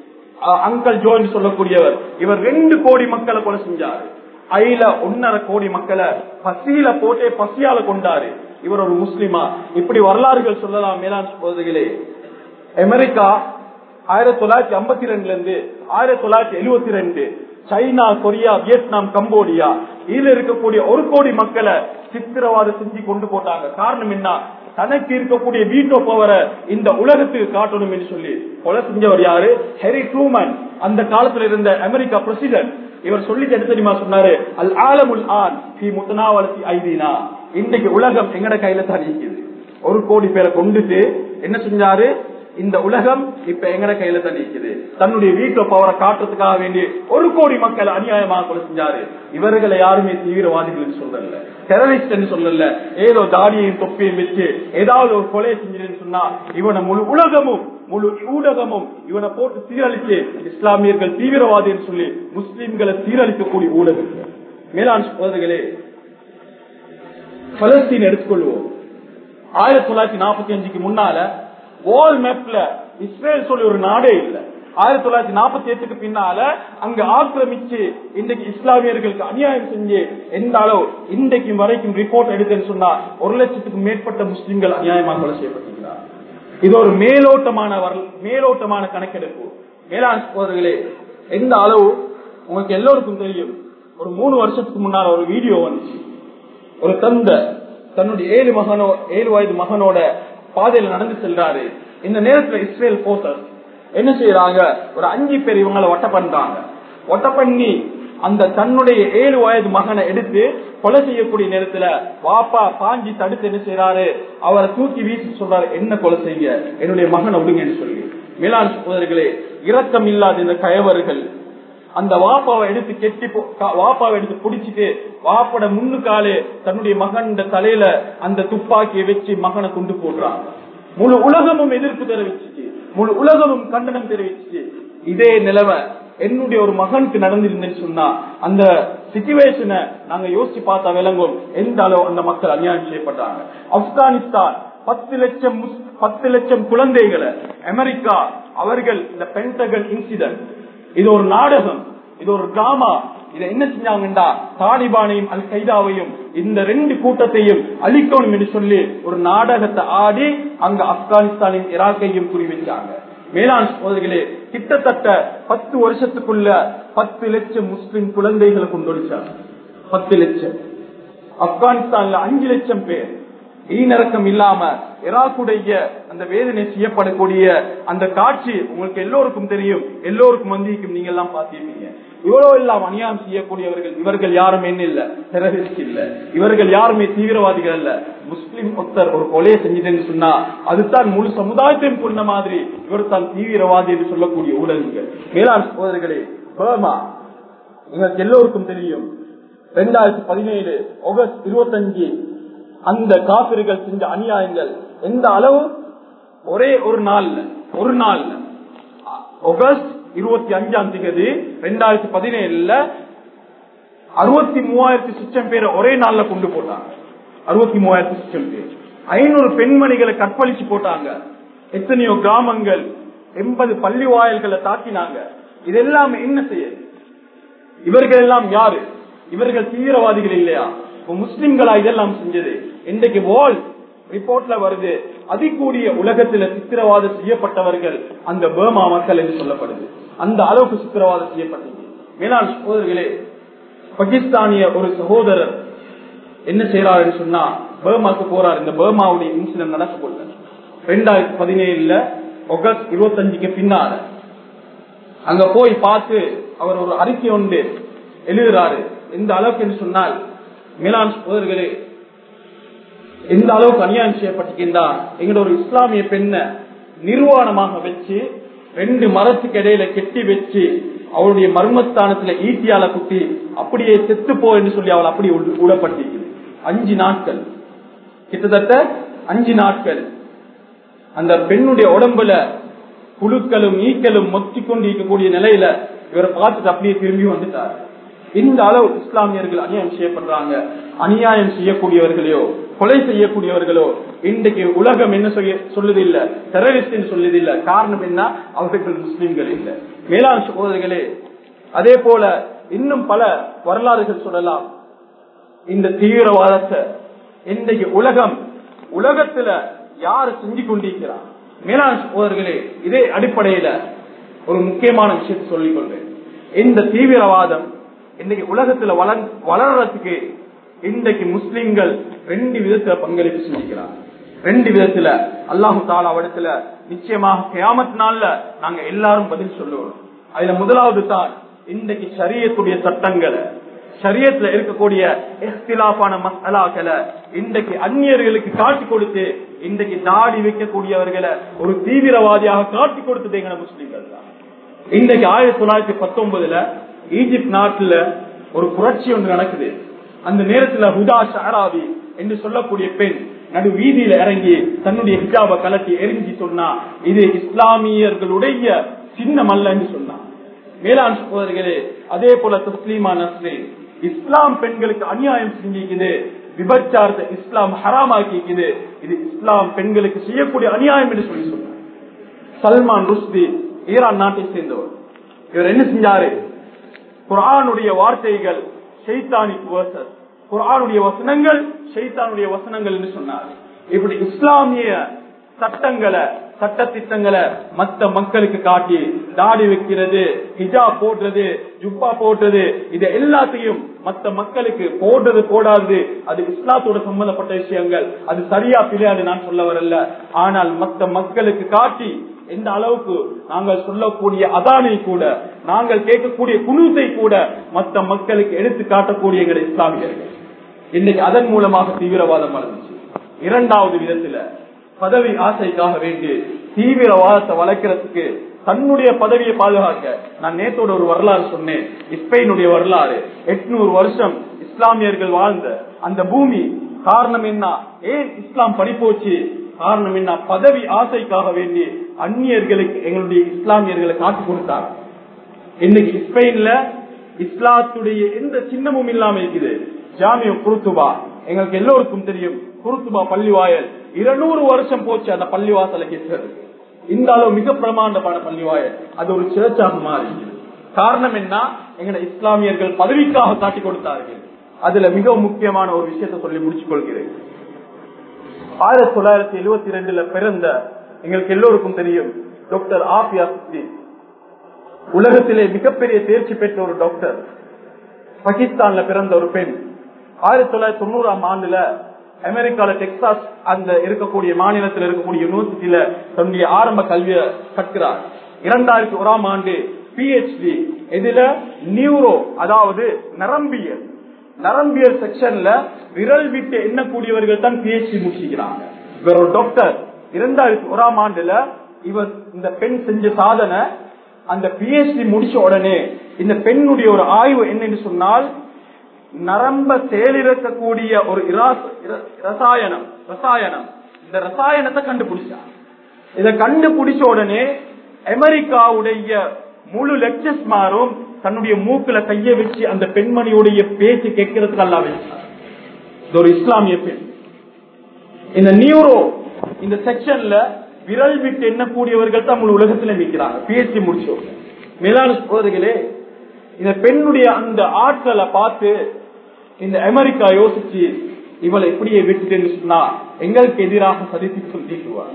அங்கல் ஜோ என்று சொல்லக்கூடியவர் இவர் ரெண்டு கோடி மக்களை கொலை செஞ்சாரு ஐல ஒன்னரை கோடி மக்களை பசியில போட்டே பசியால கொண்டாரு இவர் ஒரு முஸ்லிமா இப்படி வரலாறுகள் சொல்லலாம் மேலாண் சகோதரிகளே அமெரிக்கா ஆயிரத்தி தொள்ளாயிரத்தி ஐம்பத்தி ரெண்டுல இருந்து ஆயிரத்தி தொள்ளாயிரத்தி எழுபத்தி ரெண்டு சைனா கொரியா வியட்நாம் கம்போடியா இதுல இருக்கக்கூடிய ஒரு கோடி மக்களை சித்திரவாதம் செஞ்சு கொண்டு போட்டாங்க காரணம் என்ன தனக்கு இருக்கக்கூடிய வீட்டோ பவரை இந்த உலகத்துக்கு காட்டணும் என்று சொல்லி கொலை செஞ்சவர் யாரு ஹெரி ட்ரூமன் அந்த காலத்துல இருந்த அமெரிக்கா பிரசிடென்ட் இவர் சொல்லி என்ன தெரியுமா சொன்னாரு அல் ஆலமுல் ஆன் பி முத்தனாவலத்தி ஐதீனா இன்றைக்கு உலகம் எங்கட கையில தான் இருக்குது ஒரு கோடி பேரை கொண்டுட்டு என்ன செஞ்சாரு இந்த உலகம் இப்ப எங்கட கையில தான் இருக்குது தன்னுடைய வீட்டு பவரை காட்டுறதுக்காக வேண்டி ஒரு கோடி மக்கள் அநியாயமாக கொலை செஞ்சாரு இவர்களை யாருமே தீவிரவாதிகள் சொல்லல டெரரிஸ்ட் சொல்லல ஏதோ தாடியையும் தொப்பியும் வச்சு ஏதாவது ஒரு கொலை செஞ்சுன்னு சொன்னா இவனை முழு உலகமும் முழு ஊடகமும் இவனை போட்டு சீரழிச்சு இஸ்லாமியர்கள் தீவிரவாதி என்று சொல்லி முஸ்லிம்களை சீரழிக்கக்கூடிய ஊடகங்கள் மேலாண் சகோதரர்களே பலஸ்தீன் எடுத்துக்கொள்வோம் ஆயிரத்தி தொள்ளாயிரத்தி நாற்பத்தி அஞ்சுக்கு முன்னால வால் மேப்ல இஸ்ரேல் சொல்லி ஒரு நாடே இல்ல ஆயிரத்தி தொள்ளாயிரத்தி நாற்பத்தி எட்டுக்கு பின்னால அங்க ஆக்கிரமிச்சு இன்றைக்கு இஸ்லாமியர்களுக்கு அநியாயம் செஞ்சு எந்த அளவு இன்றைக்கு வரைக்கும் ரிப்போர்ட் எடுத்தேன்னு சொன்னா ஒரு லட்சத்துக்கும் மேற்பட்ட முஸ்லிம்கள் அநியாயமாக கொலை செய்யப்பட்டிருக்கிறார் இது ஒரு மேலோட்டமான வரல் மேலோட்டமான கணக்கெடுப்பு மேலாண் சகோதரர்களே எந்த அளவு உங்களுக்கு எல்லோருக்கும் தெரியும் ஒரு மூணு வருஷத்துக்கு முன்னால ஒரு வீடியோ வந்துச்சு ஒரு தந்தை தன்னுடைய ஏழு மகனோ ஏழு வயது மகனோட பாதையில நடந்து செல்றாரு இந்த நேரத்துல இஸ்ரேல் போர்சஸ் என்ன செய்யறாங்க ஒரு அஞ்சு பேர் இவங்களை ஒட்ட பண்றாங்க ஒட்ட பண்ணி அந்த தன்னுடைய ஏழு வயது மகனை எடுத்து கொலை செய்யக்கூடிய நேரத்துல வாப்பா பாஞ்சி தடுத்து என்ன செய்யறாரு அவரை தூக்கி வீசி சொல்றாரு என்ன கொலை செய்ய என்னுடைய மகனை விடுங்கன்னு சொல்லி மேலாண் சகோதரர்களே இரக்கம் இல்லாத இந்த கயவர்கள் அந்த வாப்பாவை எடுத்து கெட்டி வாப்பாவை எடுத்து புடிச்சிட்டு வாப்போட முன்னுக்காலே தன்னுடைய மகன் தலையில அந்த துப்பாக்கியை வச்சு மகனை கொண்டு போடுறாங்க முழு உலகமும் எதிர்ப்பு தெரிவிச்சு முழு உலகமும் கண்டனம் தெரிவிச்சு இதே நிலைமை என்னுடைய ஒரு மகனுக்கு நடந்திருந்தேன்னு சொன்னா அந்த சிச்சுவேஷனை நாங்க யோசிச்சு பார்த்தா விளங்கும் எந்த அளவு அந்த மக்கள் அநியாயம் செய்யப்பட்டாங்க ஆப்கானிஸ்தான் பத்து லட்சம் பத்து லட்சம் குழந்தைகளை அமெரிக்கா அவர்கள் இந்த பென்டகன் இன்சிடென்ட் இது ஒரு நாடகம் இது ஒரு டிராமா இதை என்ன செஞ்சாங்கண்டா தாலிபானையும் அல் கைதாவையும் இந்த ரெண்டு கூட்டத்தையும் அழிக்கணும் என்று சொல்லி ஒரு நாடகத்தை ஆடி அங்க ஆப்கானிஸ்தானின் ஈராக்கையும் குறி வச்சாங்க மேலாண் சோதரிகளே கிட்டத்தட்ட பத்து வருஷத்துக்குள்ள பத்து லட்சம் முஸ்லிம் குழந்தைகளை கொண்டொழிச்சாங்க பத்து லட்சம் ஆப்கானிஸ்தான்ல அஞ்சு லட்சம் பேர் ஈனரக்கம் இல்லாம இராக்குடைய அந்த வேதனை செய்யப்படக்கூடிய அந்த காட்சி உங்களுக்கு எல்லோருக்கும் தெரியும் எல்லோருக்கும் வந்திருக்கும் நீங்க எல்லாம் பாத்திருப்பீங்க இவ்வளவு எல்லாம் அநியாயம் செய்யக்கூடியவர்கள் இவர்கள் யாருமே என்ன இல்ல டெரரிஸ்ட் இல்ல இவர்கள் யாருமே தீவிரவாதிகள் அல்ல முஸ்லிம் ஒருத்தர் ஒரு கொலையை செஞ்சுட்டேன்னு சொன்னா அதுதான் முழு சமுதாயத்தையும் கொண்ட மாதிரி இவர் தான் தீவிரவாதி என்று சொல்லக்கூடிய ஊடகங்கள் மேலாண் சகோதரர்களே பர்மா எங்களுக்கு எல்லோருக்கும் தெரியும் ரெண்டாயிரத்தி பதினேழு ஆகஸ்ட் இருபத்தஞ்சு அந்த காபிர்கள் செஞ்ச அநியாயங்கள் எந்த அளவு ஒரே ஒரு நாள்ல ஒரு நாள்ல ஆகஸ்ட் இருபத்தி அஞ்சாம் தேதி ரெண்டாயிரத்தி பதினேழுல அறுபத்தி மூவாயிரத்தி சுச்சம் பேரை ஒரே நாள்ல கொண்டு போட்டாங்க அறுபத்தி மூவாயிரத்தி சுச்சம் பேர் ஐநூறு பெண்மணிகளை கற்பழிச்சு போட்டாங்க எத்தனையோ கிராமங்கள் எண்பது பள்ளி வாயல்களை தாக்கினாங்க இதெல்லாம் என்ன செய்ய இவர்கள் எல்லாம் யாரு இவர்கள் தீவிரவாதிகள் இல்லையா முஸ்லிம்களா இதெல்லாம் செஞ்சது இன்றைக்கு வால் ரிப்போர்ட்ல வருது அதிகூடிய உலகத்துல சித்திரவாதம் செய்யப்பட்டவர்கள் அந்த பேர்மா மக்கள் என்று சொல்லப்படுது அந்த அளவுக்கு சித்திரவாதம் செய்யப்பட்டது மேலாண் சகோதரர்களே பாகிஸ்தானிய ஒரு சகோதரர் என்ன செய்யறாரு சொன்னா பேர்மாக்கு போறாரு இந்த பேர்மாவுடைய இன்சிடென்ட் நடக்க போல ரெண்டாயிரத்தி பதினேழுல ஆகஸ்ட் இருபத்தஞ்சுக்கு பின்னால அங்க போய் பார்த்து அவர் ஒரு அறிக்கை ஒன்று எழுதுறாரு எந்த அளவுக்கு என்று சொன்னால் மேலாண் சகோதரர்களே எந்த அளவுக்கு அநியாயம் செய்யப்பட்டிருக்கின்றா எங்களோட ஒரு இஸ்லாமிய பெண்ணை நிர்வாணமாக வச்சு ரெண்டு மரத்துக்கு இடையில கெட்டி வச்சு அவளுடைய மர்மஸ்தானத்துல ஈட்டியால குத்தி அப்படியே செத்து போ என்று சொல்லி அவள் அப்படி விடப்பட்டிருக்கிறது அஞ்சு நாட்கள் கிட்டத்தட்ட அஞ்சு நாட்கள் அந்த பெண்ணுடைய உடம்புல புழுக்களும் ஈக்களும் மொத்தி கொண்டு இருக்கக்கூடிய நிலையில இவரை பார்த்துட்டு அப்படியே திரும்பி வந்துட்டார் இந்த அளவு இஸ்லாமியர்கள் அநியாயம் செய்யப்படுறாங்க அநியாயம் செய்யக்கூடியவர்களையோ கொலை செய்யக்கூடியவர்களோ இன்றைக்கு உலகம் என்ன சொல்லுது இல்ல டெரரிஸ்ட் சொல்லுது இல்ல காரணம் என்ன அவர்கள் முஸ்லிம்கள் இல்ல மேலாண் சகோதரர்களே அதே போல இன்னும் பல வரலாறுகள் சொல்லலாம் இந்த தீவிரவாதத்தை இன்றைக்கு உலகம் உலகத்துல யாரு செஞ்சு கொண்டிருக்கிறார் மேலாண் சகோதரர்களே இதே அடிப்படையில ஒரு முக்கியமான விஷயத்தை சொல்லிக் கொள்வேன் இந்த தீவிரவாதம் இன்னைக்கு உலகத்துல வளர் வளர்றதுக்கு இன்றைக்கு முஸ்லிம்கள் ரெண்டு விதத்துல பங்களிப்பு செஞ்சுக்கிறார் ரெண்டு விதத்துல அல்லாஹு தாலா இடத்துல நிச்சயமாக கியாமத் நாள்ல நாங்க எல்லாரும் பதில் சொல்லுவோம் அதுல முதலாவது தான் இன்றைக்கு சரியத்துடைய சட்டங்களை சரியத்துல இருக்கக்கூடிய எஸ்திலாப்பான மசாலாக்களை இன்றைக்கு அந்நியர்களுக்கு காட்டி கொடுத்து இன்றைக்கு தாடி வைக்கக்கூடியவர்களை ஒரு தீவிரவாதியாக காட்டி கொடுத்தது எங்க முஸ்லிம்கள் தான் இன்றைக்கு ஆயிரத்தி தொள்ளாயிரத்தி பத்தொன்பதுல ஈஜிப்ட் நாட்டுல ஒரு புரட்சி ஒன்று நடக்குது அந்த நேரத்துல ஹுதா ஷாராவி என்று சொல்லக்கூடிய பெண் நடு வீதியில இறங்கி தன்னுடைய ஹிஜாப கலட்டி எரிஞ்சி சொன்னா இது இஸ்லாமியர்களுடைய சின்னம் அல்ல என்று சொன்னான் மேலாண் சகோதரர்களே அதே போல தஸ்லீமா நஸ்ரே இஸ்லாம் பெண்களுக்கு அநியாயம் செஞ்சிக்குது விபச்சாரத்தை இஸ்லாம் ஹராமாக்கிக்குது இது இஸ்லாம் பெண்களுக்கு செய்யக்கூடிய அநியாயம் என்று சொல்லி சொன்னார் சல்மான் ருஷ்தி ஈரான் நாட்டை சேர்ந்தவர் இவர் என்ன செஞ்சாரு குரானுடைய வார்த்தைகள் ஷைத்தானிக் வேர்சஸ் குரானுடைய வசனங்கள் ஷைத்தானுடைய வசனங்கள் என்று சொன்னார் இப்படி இஸ்லாமிய சட்டங்களை சட்ட திட்டங்களை மத்த மக்களுக்கு காட்டி தாடி வைக்கிறது ஹிஜா போடுறது ஜுப்பா போடுறது இது எல்லாத்தையும் மத்த மக்களுக்கு போடுறது போடாது அது இஸ்லாத்தோட சம்பந்தப்பட்ட விஷயங்கள் அது சரியா பிழையாது நான் சொல்ல வரல ஆனால் மத்த மக்களுக்கு காட்டி எந்த அளவுக்கு நாங்கள் சொல்லக்கூடிய அதானை கூட நாங்கள் கேட்கக்கூடிய குழுத்தை கூட மற்ற மக்களுக்கு எடுத்து காட்டக்கூடிய எங்களை இஸ்லாமியர்கள் இன்னைக்கு அதன் மூலமாக தீவிரவாதம் வளர்ந்துச்சு இரண்டாவது விதத்துல பதவி ஆசைக்காக வேண்டி தீவிரவாதத்தை வளர்க்கறதுக்கு தன்னுடைய பதவியை பாதுகாக்க நான் நேத்தோட ஒரு வரலாறு சொன்னேன் ஸ்பெயினுடைய வரலாறு எட்நூறு வருஷம் இஸ்லாமியர்கள் வாழ்ந்த அந்த பூமி காரணம் என்ன ஏன் இஸ்லாம் படிப்போச்சு காரணம் என்ன பதவி ஆசைக்காக வேண்டி அந்நியர்களுக்கு எங்களுடைய இஸ்லாமியர்களை காட்டி கொடுத்தாங்க இன்னைக்கு ஸ்பெயின்ல இஸ்லாத்துடைய எந்த சின்னமும் இல்லாம இருக்குது ஜாமிய குருத்துபா எங்களுக்கு எல்லோருக்கும் தெரியும் குருத்துபா பள்ளிவாயல் இருநூறு வருஷம் போச்சு அந்த பள்ளிவாசலை கேட்கிறது இந்த அளவு மிக பிரமாண்டமான பள்ளிவாயல் அது ஒரு சேர்ச்சாக மாறி காரணம் என்ன எங்களை இஸ்லாமியர்கள் பதவிக்காக காட்டி கொடுத்தார்கள் அதுல மிக முக்கியமான ஒரு விஷயத்தை சொல்லி முடிச்சுக் கொள்கிறேன் ஆயிரத்தி தொள்ளாயிரத்தி எழுபத்தி ரெண்டுல பிறந்த எங்களுக்கு எல்லோருக்கும் தெரியும் டாக்டர் ஆபியா சித்தி உலகத்திலே மிகப்பெரிய தேர்ச்சி பெற்ற ஒரு டாக்டர் பாகிஸ்தான்ல பிறந்த ஒரு பெண் ஆயிரத்தி தொள்ளாயிரத்தி தொண்ணூறாம் ஆண்டுல அமெரிக்கால டெக்சாஸ் அந்த இருக்கக்கூடிய மாநிலத்தில் இருக்கக்கூடிய யூனிவர்சிட்டியில தன்னுடைய ஆரம்ப கல்வியை கற்கிறார் இரண்டாயிரத்தி ஓராம் ஆண்டு பிஹெச்டி இதுல நியூரோ அதாவது நரம்பியல் நரம்பியல் செக்ஷன்ல விரல் விட்டு எண்ணக்கூடியவர்கள் தான் பிஹெச்டி முடிச்சுக்கிறாங்க இவர் ஒரு டாக்டர் இரண்டாயிரத்தி ஓராம் ஆண்டுல இவர் இந்த பெண் செஞ்ச சாதனை அந்த பிஹெச்டி முடிச்ச உடனே இந்த பெண்ணுடைய ஒரு ஆய்வு என்னன்னு சொன்னால் நரம்ப செயலிழக்கக்கூடிய ஒரு இராச- இர- ரசாயனம் ரசாயனம் இந்த ரசாயனத்தை கண்டுபிடிச்சார் இதை கண்டுபிடிச்ச உடனே அமெரிக்காவுடைய முழு லெக்சர்ஸ் மாறும் தன்னுடைய மூக்குல கைய வச்சு அந்த பெண்மணியுடைய பேச்சு கேட்கறதுக்கு அல்லா வச்சார் இது ஒரு இஸ்லாமிய பெண் இந்த நியூரோ இந்த செக்ஷன்ல விரல் விட்டு எண்ணக்கூடியவர்கள் தான் முழு உலகத்துல நிற்கிறாங்க பிஎஸ்சி முடிச்சவங்க மேலான சோதரிகளே இந்த பெண்ணுடைய அந்த ஆற்றலை பார்த்து இந்த அமெரிக்கா யோசிச்சு இவளை இப்படியே விட்டுட்டு சொன்னா எங்களுக்கு எதிராக சதித்திட்டம் தீட்டுவார்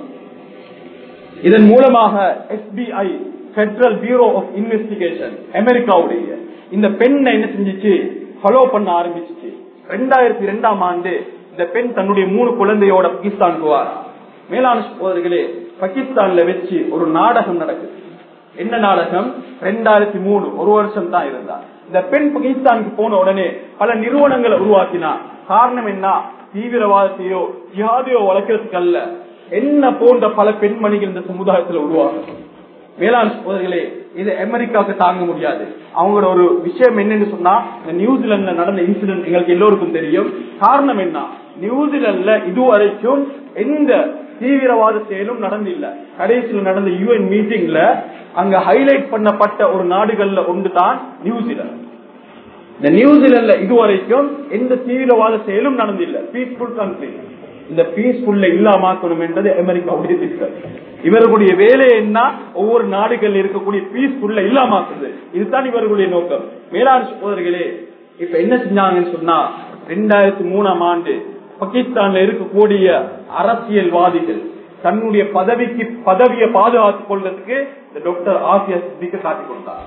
இதன் மூலமாக FBI federal bureau of investigation அமெரிக்காவுடைய இந்த பெண்ணை என்ன செஞ்சுச்சு ஃபாலோ பண்ண ஆரம்பிச்சுச்சு ரெண்டாயிரத்தி ரெண்டாம் ஆண்டு இந்த பெண் தன்னுடைய மூணு குழந்தையோட பாகிஸ்தானுக்கு வாரா மேலான சகோதரர்களே பாகிஸ்தான்ல வச்சு ஒரு நாடகம் நடக்குது என்ன நாடகம் ரெண்டாயிரத்தி மூணு ஒரு வருஷம் தான் இருந்தார் இந்த பெண் பாகிஸ்தானுக்கு போன உடனே பல நிறுவனங்களை உருவாக்கினா காரணம் என்ன தீவிரவாதத்தையோ ஜிஹாதையோ வளர்க்கறதுக்கு அல்ல என்ன போன்ற பல பெண்மணிகள் இந்த சமுதாயத்துல உருவாகும் வேளாண் சகோதரிகளே இது அமெரிக்காவுக்கு தாங்க முடியாது அவங்களோட ஒரு விஷயம் என்னன்னு சொன்னா இந்த நியூசிலாந்துல நடந்த இன்சிடென்ட் எங்களுக்கு எல்லோருக்கும் தெரியும் காரணம் என்ன நியூசிலாந்துல இதுவரைக்கும் எந்த தீவிரவாத செயலும் நடந்தில்ல கடைசியில் நடந்த யுஎன் மீட்டிங்ல அங்க ஹைலைட் பண்ணப்பட்ட ஒரு நாடுகள்ல ஒன்று தான் நியூசிலாந்து இந்த நியூசிலாந்துல இதுவரைக்கும் எந்த தீவிரவாத செயலும் நடந்தில்ல பீஸ்ஃபுல் கண்ட்ரி இந்த பீஸ்ஃபுல்ல இல்லாமக்கணும் என்றது அமெரிக்காவுடைய திட்டம் இவர்களுடைய வேலை என்ன ஒவ்வொரு நாடுகள் இருக்கக்கூடிய பீஸ்ஃபுல்ல இல்லாமக்குது இதுதான் இவர்களுடைய நோக்கம் மேலாண் சகோதரர்களே இப்ப என்ன செஞ்சாங்கன்னு சொன்னா ரெண்டாயிரத்தி மூணாம் ஆண்டு பாகிஸ்தான்ல இருக்கக்கூடிய அரசியல்வாதிகள் தன்னுடைய பதவிக்கு பதவியை பாதுகாத்துக் கொள்வதற்கு இந்த டாக்டர் ஆசியா சித்திக்கு காட்டிக் கொடுத்தார்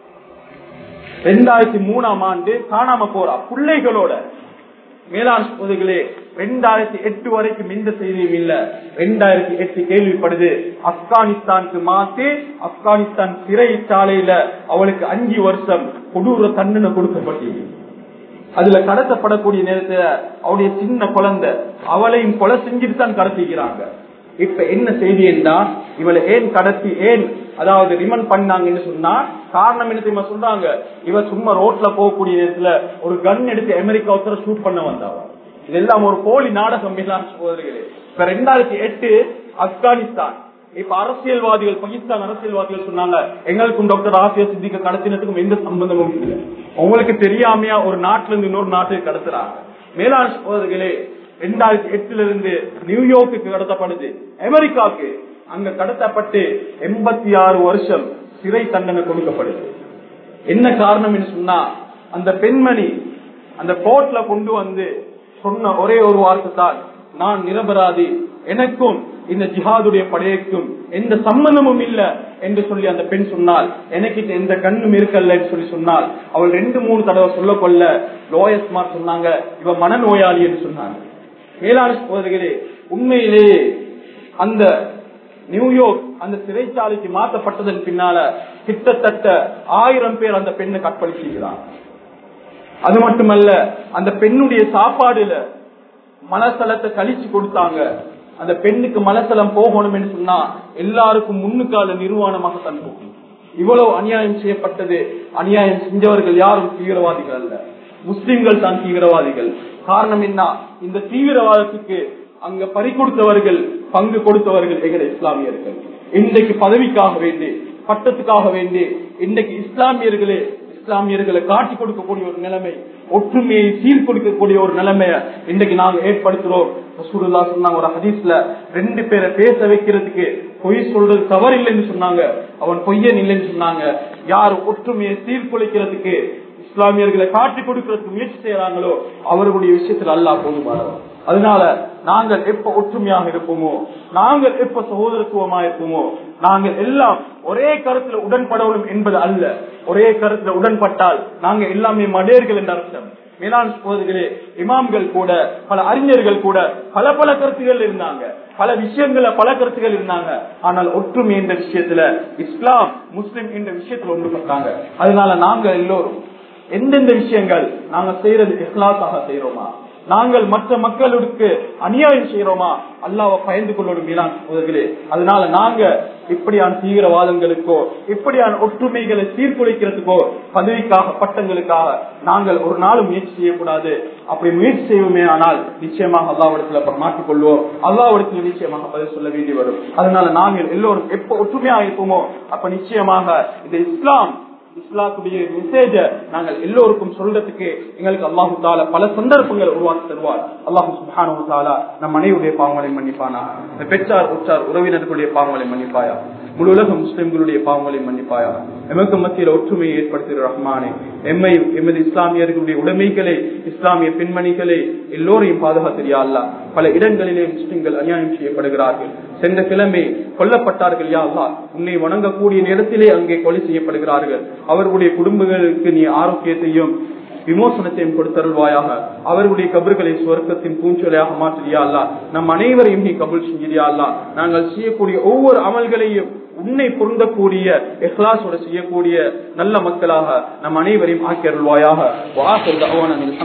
ரெண்டாயிரத்தி மூணாம் ஆண்டு காணாம போறா பிள்ளைகளோட மேலாண் பொதுகளே ரெண்டாயிரத்தி எட்டு வரைக்கும் எந்த செய்தியும் இல்ல ரெண்டாயிரத்தி எட்டு கேள்விப்படுது ஆப்கானிஸ்தானுக்கு மாத்தி ஆப்கானிஸ்தான் சிறைச்சாலையில அவளுக்கு அஞ்சு வருஷம் கொடூர தண்டனை கொடுக்கப்பட்டது அதுல கடத்தப்படக்கூடிய நேரத்துல அவருடைய சின்ன குழந்தை அவளையும் கொலை செஞ்சுட்டு தான் கடத்திக்கிறாங்க இப்ப என்ன செய்தி என்றா இவளை ஏன் கடத்தி ஏன் அதாவது ரிமன் பண்ணாங்கன்னு சொன்னா காரணம் என்ன தெரியுமா சொல்றாங்க இவ சும்மா ரோட்ல போகக்கூடிய நேரத்துல ஒரு கன் எடுத்து அமெரிக்கா ஒருத்தர ஷூட் பண்ண வந்தாவ இதெல்லாம் ஒரு போலி நாடகம் எல்லாம் சகோதரிகளே இப்ப ரெண்டாயிரத்தி எட்டு ஆப்கானிஸ்தான் இப்ப அரசியல்வாதிகள் பாகிஸ்தான் அரசியல்வாதிகள் சொன்னாங்க எங்களுக்கும் டாக்டர் ஆசியா சித்திக்க கடத்தினத்துக்கும் எந்த சம்பந்தமும் இல்லை உங்களுக்கு தெரியாமையா ஒரு நாட்டுல இருந்து இன்னொரு நாட்டுக்கு கடத்துறாங்க மேலாண் சகோதரர்களே ரெண்டாயிரத்தி எட்டுல இருந்து நியூயார்க்கு கடத்தப்படுது அமெரிக்காவுக்கு அங்க கடத்தப்பட்டு எண்பத்தி ஆறு வருஷம் சிறை தண்டனை கொடுக்கப்படுது என்ன காரணம் என்று சொன்னா அந்த பெண்மணி அந்த கோர்ட்ல கொண்டு வந்து சொன்ன ஒரே ஒரு வார்த்தை தான் நான் நிரபராதி எனக்கும் இந்த ஜிஹாதுடைய படையைக்கும் எந்த சம்பந்தமும் இல்ல என்று சொல்லி அந்த பெண் சொன்னால் எனக்கு எந்த கண்ணும் இருக்கல்ல என்று சொல்லி சொன்னால் அவள் ரெண்டு மூணு தடவை சொல்ல கொள்ள லோயஸ்மார் சொன்னாங்க இவ மனநோயாளி என்று சொன்னாங்க மேலான சகோதரிகளே உண்மையிலேயே அந்த நியூயார்க் அந்த சிறைச்சாலைக்கு மாற்றப்பட்டதன் பின்னால கிட்டத்தட்ட ஆயிரம் பேர் அந்த பெண்ணை கற்பழிச்சுகிறார் அது மட்டுமல்ல அந்த பெண்ணுடைய சாப்பாடுல மலசலத்தை கழிச்சு கொடுத்தாங்க அந்த பெண்ணுக்கு மலசலம் போகணும் என்று சொன்னா எல்லாருக்கும் முன்னுக்கால நிர்வாணமாக தன் போகும் இவ்வளவு அநியாயம் செய்யப்பட்டது அநியாயம் செஞ்சவர்கள் யாரும் தீவிரவாதிகள் அல்ல முஸ்லிம்கள் தான் தீவிரவாதிகள் காரணம் என்ன இந்த தீவிரவாதத்துக்கு அங்க பறி கொடுத்தவர்கள் பங்கு கொடுத்தவர்கள் எங்களை இஸ்லாமியர்கள் இன்றைக்கு பதவிக்காக வேண்டி பட்டத்துக்காக வேண்டி இன்றைக்கு இஸ்லாமியர்களே இஸ்லாமியர்களை காட்டி கொடுக்கக்கூடிய ஒரு நிலைமை ஒற்றுமையை சீர்கொடுக்கக்கூடிய ஒரு நிலைமைய இன்றைக்கு நாங்க ஏற்படுத்துறோம் ரசூலுல்லாஹ் சொன்னாங்க ஒரு ஹதீஸ்ல ரெண்டு பேரை பேச வைக்கிறதுக்கு பொய் சொல்றது தவறில்லைன்னு சொன்னாங்க அவன் பொய்யன் இல்லைன்னு சொன்னாங்க யார் ஒற்றுமையை சீர்குலைக்கிறதுக்கு இஸ்லாமியர்களை காட்டி கொடுக்கிறதுக்கு முயற்சி செய்யறாங்களோ அவர்களுடைய விஷயத்தில் அல்லாஹ் போதுமானவர் அதனால நாங்கள் எப்ப ஒற்றுமையாக இருப்போமோ நாங்கள் எப்ப சகோதரத்துவமா இருப்போமோ நாங்கள் எல்லாம் ஒரே கருத்துல உடன்படணும் என்பது அல்ல ஒரே கருத்துல உடன்பட்டால் நாங்க எல்லாமே மடேர்கள் என்ற அர்த்தம் மேலாண் சகோதரிகளே இமாம்கள் கூட பல அறிஞர்கள் கூட பல பல கருத்துகள் இருந்தாங்க பல விஷயங்கள பல கருத்துகள் இருந்தாங்க ஆனால் ஒற்றுமை என்ற விஷயத்துல இஸ்லாம் முஸ்லிம் என்ற விஷயத்துல ஒன்றுபட்டாங்க அதனால நாங்க எல்லோரும் எந்தெந்த விஷயங்கள் நாங்க செய்யறது இஸ்லாத்தாக செய்யறோமா நாங்கள் மற்ற மக்களுக்கு அநியாயம் செய்யறோமா அல்லாவை பயந்து கொள்ளணும் மீனான் சகோதரர்களே அதனால நாங்க இப்படியான தீவிரவாதங்களுக்கோ இப்படியான ஒற்றுமைகளை சீர்குலைக்கிறதுக்கோ பதவிக்காக பட்டங்களுக்காக நாங்கள் ஒரு நாளும் முயற்சி செய்யக்கூடாது அப்படி முயற்சி செய்வோமே ஆனால் நிச்சயமாக அல்லாவிடத்துல அப்புறம் மாற்றிக் கொள்வோம் அல்லாவிடத்துல நிச்சயமாக பதில் சொல்ல வேண்டி வரும் அதனால நாங்கள் எல்லோரும் எப்ப ஒற்றுமையா இருப்போமோ அப்ப நிச்சயமாக இது இஸ்லாம் இஸ்லாத்துடைய மெசேஜ நாங்கள் எல்லோருக்கும் சொல்றதுக்கு எங்களுக்கு அல்லாஹு தாலா பல சந்தர்ப்பங்கள் உருவாக்கி தருவார் அல்லாஹு சுபானு தாலா நம் அனைவருடைய பாவங்களை மன்னிப்பானா இந்த பெற்றார் உற்றார் உறவினர்களுடைய பாவங்களை மன்னிப்பாயா முழு உலக முஸ்லிம்களுடைய பாவங்களை மன்னிப்பாயா எமக்கு மத்தியில் ஒற்றுமையை ஏற்படுத்துகிற ரஹ்மானே எம்மை எமது இஸ்லாமியர்களுடைய உடைமைகளை இஸ்லாமிய பெண்மணிகளை எல்லோரையும் பாதுகாத்திரியா அல்ல பல இடங்களிலே முஸ்லிம்கள் அநியாயம் செய்யப்படுகிறார்கள் சென்ற கிழமை கொல்லப்பட்டார்கள் யா அல்லா உன்னை வணங்கக்கூடிய நேரத்திலே அங்கே கொலை செய்யப்படுகிறார்கள் அவர்களுடைய குடும்பங்களுக்கு நீ ஆரோக்கியத்தையும் விமோசனத்தையும் கொடுத்தருள்வாயாக அவர்களுடைய கபர்களை சுவர்க்கத்தின் பூஞ்சொலையாக மாற்றியா அல்லா நம் அனைவரையும் நீ கபுல் செஞ்சியா அல்லா நாங்கள் செய்யக்கூடிய ஒவ்வொரு அமல்களையும் உன்னை பொருந்தக்கூடிய இஹ்லாசோட செய்யக்கூடிய நல்ல மக்களாக நம் அனைவரையும் ஆக்கி அருள்வாயாக